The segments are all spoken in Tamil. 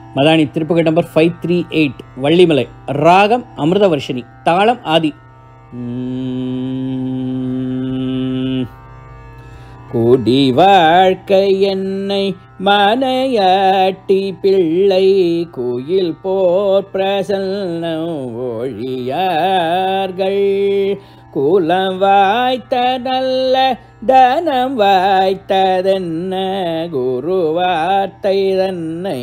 மதானி திருப்பகை number five three eight Vallimalai ராகம் அமிர்தவர்ஷினி தாளம் ஆதி உம். குடி வாழ்க்கை என்னை மனையாட்டி பிள்ளை குயில் போர் பிரசன்னம் ஒழியார்கள் குலம் வாய்த்த நல்ல தனம் வாய்த்ததென்ன குரு வார்த்தை தன்னை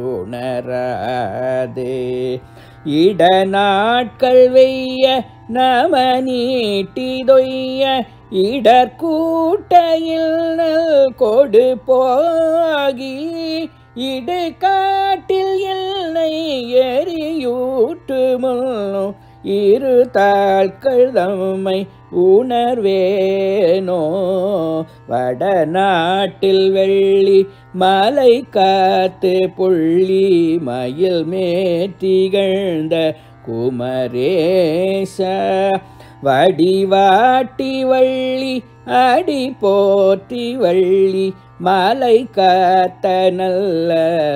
உணராதே இட நாட்கள் வெய்ய நம நீட்டிதொய்ய இடர்கூட்டையில் நல் கொடு போகி இடு காட்டில் எல்லை எரியூட்டு முன்னும் இரு தாட்கள் தம்மை உணர்வேனோ வடநாட்டில் வெள்ளி மலை காத்து புள்ளி மயில் மேற்றிகழ்ந்த குமரேச வடிவாட்டி வள்ளி அடி போற்றி வள்ளி மலை காத்த நல்ல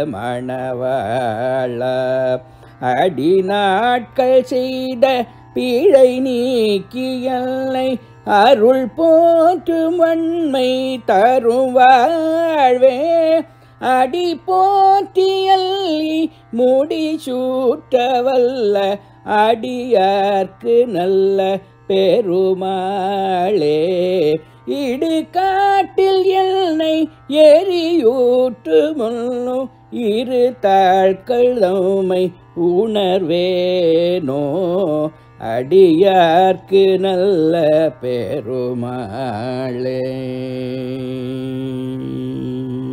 மணவாள அடி நாட்கள் செய்த பிழை நீக்கியல்லை அருள் போற்றும் வன்மை தரும் வாழ்வே அடி போற்றியல்லி முடி சூட்டவல்ல அடியார்க்கு நல்ல பெருமாளே இடு காட்டில் என்னை எரியூற்று முன்னும் இரு தாட்கள் தம்மை உணர்வேனோ அடியார்க்கு நல்ல பெருமாளே